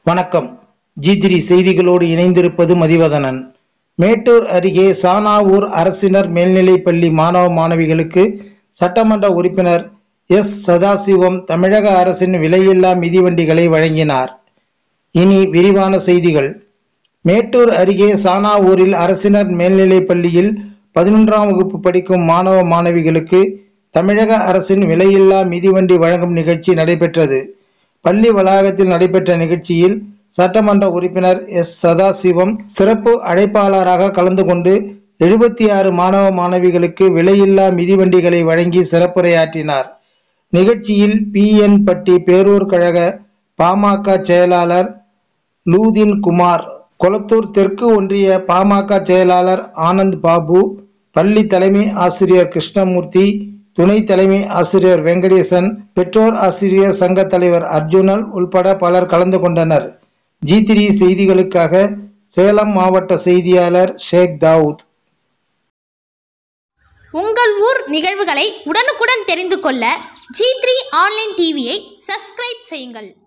வணக்கம் ஜி செய்திகளோடு இணைந்திருப்பது மதிவதனன் மேட்டூர் அருகே சானாவூர் அரசினர் மேல்நிலைப்பள்ளி மாணவ மாணவிகளுக்கு சட்டமன்ற உறுப்பினர் எஸ் சதாசிவம் தமிழக அரசின் விலையில்லா மிதிவண்டிகளை வழங்கினார் இனி விரிவான செய்திகள் மேட்டூர் அருகே சானாவூரில் அரசினர் மேல்நிலைப் பள்ளியில் பதினொன்றாம் வகுப்பு படிக்கும் மாணவ மாணவிகளுக்கு தமிழக அரசின் விலையில்லா மிதிவண்டி வழங்கும் நிகழ்ச்சி நடைபெற்றது பள்ளி வளாகத்தில் நடைபெற்ற நிகழ்ச்சியில் சட்டமன்ற உறுப்பினர் எஸ் சதாசிவம் சிறப்பு அழைப்பாளராக கலந்து கொண்டு எழுபத்தி ஆறு மாணவ மாணவிகளுக்கு விலையில்லா மிதிவண்டிகளை வழங்கி சிறப்புரையாற்றினார் நிகழ்ச்சியில் பி என் பட்டி பேரூர் கழக பாமக செயலாளர் லூதின் குமார் கொளத்தூர் தெற்கு ஒன்றிய பாமக செயலாளர் ஆனந்த் பாபு பள்ளி தலைமை ஆசிரியர் கிருஷ்ணமூர்த்தி துணை தலைமை ஆசிரியர் வெங்கடேசன் பெற்றோர் ஆசிரியர் சங்க தலைவர் அர்ஜுனல் உள்பட பலர் கலந்து கொண்டனர் ஜி த்ரீ செய்திகளுக்காக சேலம் மாவட்ட செய்தியாளர் ஷேக் தாவூத் உங்கள் ஊர் நிகழ்வுகளை உடனுக்குடன் தெரிந்து கொள்ள ஜி த்ரீ ஆன்லைன் டிவியை சப்ஸ்கிரைப் செய்யுங்கள்